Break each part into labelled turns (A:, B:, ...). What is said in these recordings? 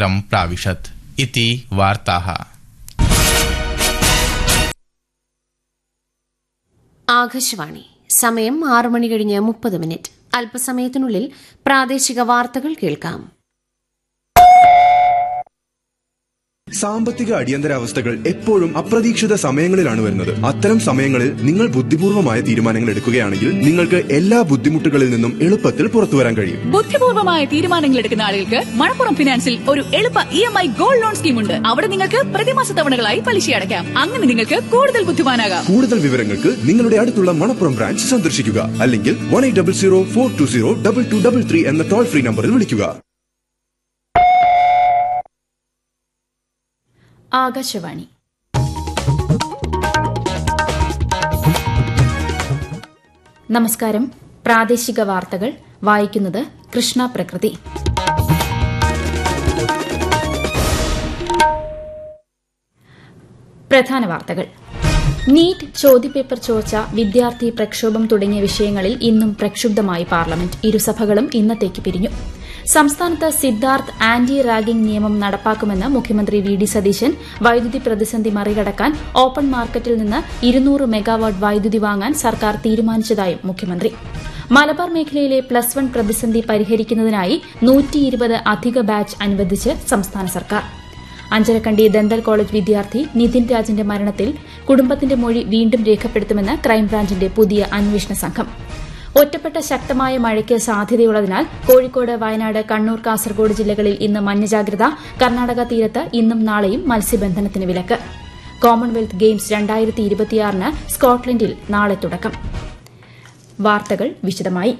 A: नगरं प्राविशत् इति वार्ताः
B: ആകാശവാണി സമയം ആറു മണി കഴിഞ്ഞ് മുപ്പത് മിനിറ്റ് അല്പസമയത്തിനുള്ളിൽ പ്രാദേശിക വാർത്തകൾ കേൾക്കാം
C: സാമ്പത്തിക അടിയന്തരാവസ്ഥകൾ എപ്പോഴും അപ്രതീക്ഷിത സമയങ്ങളിലാണ് വരുന്നത് അത്തരം സമയങ്ങളിൽ നിങ്ങൾ ബുദ്ധിപൂർവമായ തീരുമാനങ്ങൾ എടുക്കുകയാണെങ്കിൽ നിങ്ങൾക്ക് എല്ലാ ബുദ്ധിമുട്ടുകളിൽ നിന്നും എളുപ്പത്തിൽ പുറത്തു വരാൻ കഴിയും
D: ബുദ്ധിപൂർവമായ തീരുമാനങ്ങൾ എടുക്കുന്ന ആളുകൾക്ക് മണപ്പുറം ഫിനാൻസിൽ ഒരു എളുപ്പ E M I gold loan scheme ഉണ്ട് അവിടെ നിങ്ങൾക്ക് പ്രതിമാസ തവണകളായി പലിശ അടയ്ക്കാം അങ്ങനെ നിങ്ങൾക്ക് കൂടുതൽ ബുദ്ധിമാനാകാം
C: കൂടുതൽ വിവരങ്ങൾക്ക് നിങ്ങളുടെ അടുത്തുള്ള മണപ്പുറം ബ്രാഞ്ച് സന്ദർശിക്കുക അല്ലെങ്കിൽ one eight double zero four two zero double two double three എന്ന ടോൾ ഫ്രീ നമ്പറിൽ വിളിക്കുക
E: ആകാശവാണി നമസ്കാരം പ്രാദേശിക വാർത്തകൾ വായിക്കുന്നത് കൃഷ്ണ പ്രകൃതി പ്രധാന വാർത്തകൾ നീറ്റ് ചോദ്യപേപ്പർ ചോർച്ച വിദ്യാർത്ഥി പ്രക്ഷോഭം തുടങ്ങിയ വിഷയങ്ങളിൽ ഇന്നും പ്രക്ഷുബ്ധമായി പാർലമെന്റ് ഇരുസഭകളും ഇന്നത്തേക്ക് പിരിഞ്ഞു സംസ്ഥാനത്ത് സിദ്ധാർത്ഥ് ആന്റി റാഗിംഗ് നിയമം നടപ്പാക്കുമെന്ന് മുഖ്യമന്ത്രി വി ഡി സതീശൻ വൈദ്യുതി പ്രതിസന്ധി മറികടക്കാൻ ഓപ്പൺ മാർക്കറ്റിൽ നിന്ന് ഇരുന്നൂറ് മെഗാവാട്ട് വൈദ്യുതി വാങ്ങാൻ സർക്കാർ തീരുമാനിച്ചതായും മുഖ്യമന്ത്രി മലബാർ മേഖലയിലെ പ്ലസ് വൺ പ്രതിസന്ധി പരിഹരിക്കുന്നതിനായി നൂറ്റിയിരുപത് അധിക ബാച്ച് അനുവദിച്ച് സംസ്ഥാന സർക്കാർ അഞ്ചരക്കണ്ടി ദന്തൽ കോളേജ് വിദ്യാർത്ഥി നിതിൻ രാജിന്റെ മരണത്തിൽ കുടുംബത്തിന്റെ മൊഴി വീണ്ടും രേഖപ്പെടുത്തുമെന്ന് ക്രൈംബ്രാഞ്ചിന്റെ പുതിയ അന്വേഷണ സംഘം ഒറ്റപ്പെട്ട ശക്തമായ മഴയ്ക്ക് സാധ്യതയുള്ളതിനാൽ കോഴിക്കോട് വയനാട് കണ്ണൂർ കാസർഗോഡ് ജില്ലകളിൽ ഇന്ന് മഞ്ഞജാഗ്രത കർണാടക തീരത്ത് ഇന്നും നാളെയും മത്സ്യബന്ധനത്തിന് വിലക്ക് കോമൺവെൽത്ത് ഗെയിംസ് രണ്ടായിരത്തി ഇരുപത്തിയാറിന് സ്കോട്ട്ലൻഡിൽ നാളെ തുടക്കം വാർത്തകൾ വിശദമായി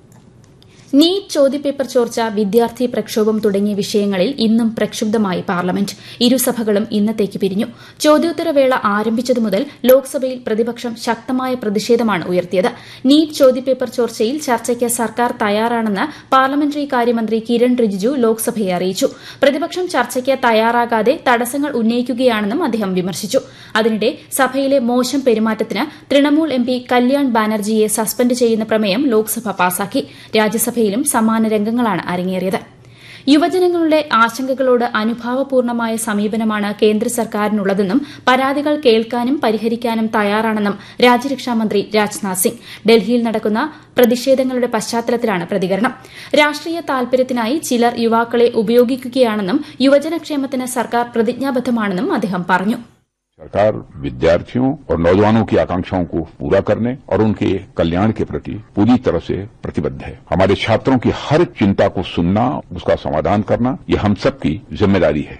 E: നീറ്റ് ചോദ്യപേപ്പർ ചോർച്ച വിദ്യാർത്ഥി പ്രക്ഷോഭം തുടങ്ങിയ വിഷയങ്ങളിൽ ഇന്നും പ്രക്ഷുബ്ധമായി പാർലമെന്റ് ഇരുസഭകളും ഇന്നത്തേക്ക് പിരിഞ്ഞു ചോദ്യോത്തരവേള ആരംഭിച്ചതു മുതൽ ലോക്സഭയിൽ പ്രതിപക്ഷം ശക്തമായ പ്രതിഷേധമാണ് ഉയർത്തിയത് നീറ്റ് ചോദ്യപേപ്പർ ചോർച്ചയിൽ ചർച്ചയ്ക്ക് സർക്കാർ തയ്യാറാണെന്ന് പാർലമെന്ററി കാര്യമന്ത്രി കിരൺ റിജിജു ലോക്സഭയെ അറിയിച്ചു പ്രതിപക്ഷം ചർച്ചയ്ക്ക് തയ്യാറാകാതെ തടസ്സങ്ങൾ ഉന്നയിക്കുകയാണെന്നും അദ്ദേഹം വിമർശിച്ചു അതിനിടെ സഭയിലെ മോശം പെരുമാറ്റത്തിന് തൃണമൂൽ എം പി കല്യാൺ ബാനർജിയെ സസ്പെൻഡ് ചെയ്യുന്ന പ്രമേയം ലോക്സഭ പാസാക്കി രാജ്യസഭയിലും സമാന രംഗങ്ങളാണ് അരങ്ങേറിയത് യുവജനങ്ങളുടെ ആശങ്കകളോട് അനുഭാവപൂർണമായ സമീപനമാണ് കേന്ദ്ര സർക്കാരിനുള്ളതെന്നും പരാതികൾ കേൾക്കാനും പരിഹരിക്കാനും തയ്യാറാണെന്നും രാജ്യരക്ഷാമന്ത്രി രാജ്നാഥ് സിംഗ് ഡൽഹിയിൽ നടക്കുന്ന പ്രതിഷേധങ്ങളുടെ പശ്ചാത്തലത്തിലാണ് പ്രതികരണം രാഷ്ട്രീയ താൽപര്യത്തിനായി ചിലർ യുവാക്കളെ ഉപയോഗിക്കുകയാണെന്നും യുവജനക്ഷേമത്തിന് സർക്കാർ പ്രതിജ്ഞാബദ്ധമാണെന്നും അദ്ദേഹം പറഞ്ഞു
F: सरकार विद्यार्थियों और नौजवानों की आकांक्षाओं को पूरा करने और उनके कल्याण के प्रति पूरी तरह से प्रतिबद्ध है हमारे छात्रों की हर चिंता को सुनना उसका समाधान करना ये हम सबकी जिम्मेदारी है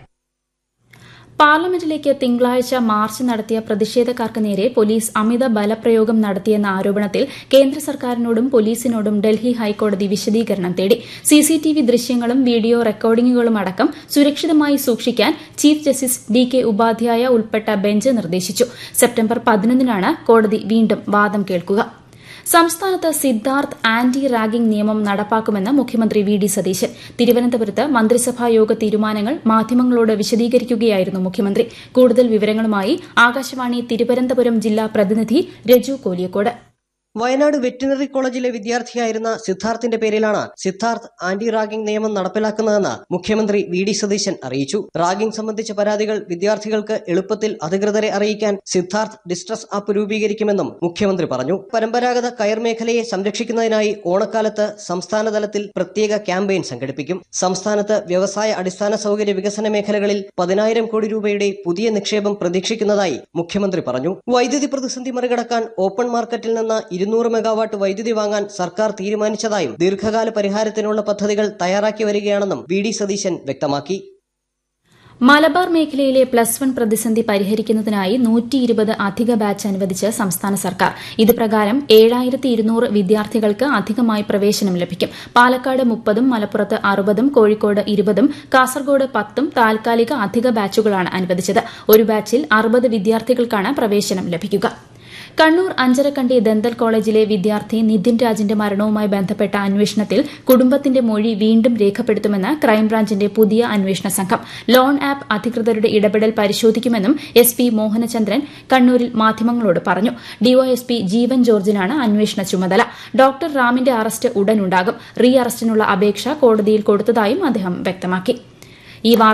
E: പാർലമെന്റിലേക്ക് തിങ്കളാഴ്ച മാർച്ച് നടത്തിയ പ്രതിഷേധക്കാർക്ക് നേരെ പോലീസ് അമിത ബലപ്രയോഗം നടത്തിയെന്ന ആരോപണത്തിൽ കേന്ദ്ര സർക്കാരിനോടും പോലീസിനോടും ഡൽഹി ഹൈക്കോടതി വിശദീകരണം തേടി സിസിടിവി ദൃശ്യങ്ങളും വീഡിയോ റെക്കോർഡിംഗുകളും അടക്കം സുരക്ഷിതമായി സൂക്ഷിക്കാൻ chief justice D K Upadhyaya ഉൾപ്പെട്ട ബെഞ്ച് നിർദ്ദേശിച്ചു സെപ്റ്റംബർ പതിനൊന്നിനാണ് കോടതി വീണ്ടും വാദം കേൾക്കുക സംസ്ഥാനത്ത് സിദ്ധാർത്ഥ് ആന്റി റാഗിംഗ് നിയമം നടപ്പാക്കുമെന്ന് മുഖ്യമന്ത്രി വി ഡി സതീശൻ തിരുവനന്തപുരത്ത് മന്ത്രിസഭാ യോഗ തീരുമാനങ്ങൾ മാധ്യമങ്ങളോട് വിശദീകരിക്കുകയായിരുന്നു മുഖ്യമന്ത്രി കൂടുതൽ വിവരങ്ങളുമായി ആകാശവാണി തിരുവനന്തപുരം ജില്ലാ പ്രതിനിധി രജു കോലിയക്കോട്
G: വയനാട് വെറ്റിനറി കോളേജിലെ വിദ്യാർത്ഥിയായിരുന്ന സിദ്ധാർത്ഥിന്റെ പേരിലാണ് സിദ്ധാർത്ഥ് ആന്റി റാഗിംഗ് നിയമം നടപ്പിലാക്കുന്നതെന്ന് മുഖ്യമന്ത്രി വി ഡി സതീശൻ അറിയിച്ചു റാഗിംഗ് സംബന്ധിച്ച പരാതികൾ വിദ്യാർത്ഥികൾക്ക് എളുപ്പത്തിൽ അധികൃതരെ അറിയിക്കാൻ സിദ്ധാർത്ഥ് ഡിസ്ട്രസ് ആപ്പ് രൂപീകരിക്കുമെന്നും മുഖ്യമന്ത്രി പറഞ്ഞു പരമ്പരാഗത കയർ മേഖലയെ സംരക്ഷിക്കുന്നതിനായി ഓണക്കാലത്ത് സംസ്ഥാന തലത്തിൽ പ്രത്യേക ക്യാമ്പയിൻ സംഘടിപ്പിക്കും സംസ്ഥാനത്ത് വ്യവസായ അടിസ്ഥാന സൗകര്യ വികസന മേഖലകളിൽ പതിനായിരം കോടി രൂപയുടെ പുതിയ നിക്ഷേപം പ്രതീക്ഷിക്കുന്നതായി മുഖ്യമന്ത്രി പറഞ്ഞു വൈദ്യുതി പ്രതിസന്ധി മറികടക്കാൻ ഓപ്പൺ മാർക്കറ്റിൽ നിന്ന് ഇരുന്നൂറ് മെഗാവാട്ട് വൈദ്യുതി വാങ്ങാൻ സർക്കാർ തീരുമാനിച്ചതായും ദീർഘകാല പരിഹാരത്തിനുള്ള പദ്ധതികൾ തയ്യാറാക്കി വരികയാണെന്നും വി ഡി സതീശൻ വ്യക്തമാക്കി
E: മലബാർ മേഖലയിലെ പ്ലസ് വൺ പ്രതിസന്ധി പരിഹരിക്കുന്നതിനായി നൂറ്റിയിരുപത് അധിക ബാച്ച് അനുവദിച്ച് സംസ്ഥാന സർക്കാർ ഇത് പ്രകാരം ഏഴായിരത്തി ഇരുന്നൂറ് വിദ്യാർത്ഥികൾക്ക് അധികമായി പ്രവേശനം ലഭിക്കും പാലക്കാട് മുപ്പതും മലപ്പുറത്ത് അറുപതും കോഴിക്കോട് ഇരുപതും കാസർഗോഡ് പത്തും താൽക്കാലിക അധിക ബാച്ചുകളാണ് അനുവദിച്ചത് ഒരു ബാച്ചിൽ അറുപത് വിദ്യാർത്ഥികൾക്കാണ് പ്രവേശനം ലഭിക്കുക കണ്ണൂർ അഞ്ചരക്കണ്ടി ദന്തൽ കോളേജിലെ വിദ്യാർത്ഥി നിതിൻ രാജിന്റെ മരണവുമായി ബന്ധപ്പെട്ട അന്വേഷണത്തിൽ കുടുംബത്തിന്റെ മൊഴി വീണ്ടും രേഖപ്പെടുത്തുമെന്ന് ക്രൈംബ്രാഞ്ചിന്റെ പുതിയ അന്വേഷണ സംഘം ലോൺ ആപ്പ് അധികൃതരുടെ ഇടപെടൽ പരിശോധിക്കുമെന്നും എസ് പി മോഹനചന്ദ്രൻ കണ്ണൂരിൽ മാധ്യമങ്ങളോട് പറഞ്ഞു ഡിവൈഎസ്പി ജീവൻ ജോർജിനാണ് അന്വേഷണ ചുമതല ഡോക്ടർ റാമിന്റെ അറസ്റ്റ് ഉടനുണ്ടാകും റീ അറസ്റ്റിനുള്ള അപേക്ഷ കോടതിയിൽ കൊടുത്തതായും അദ്ദേഹം വ്യക്തമാക്കി ഈ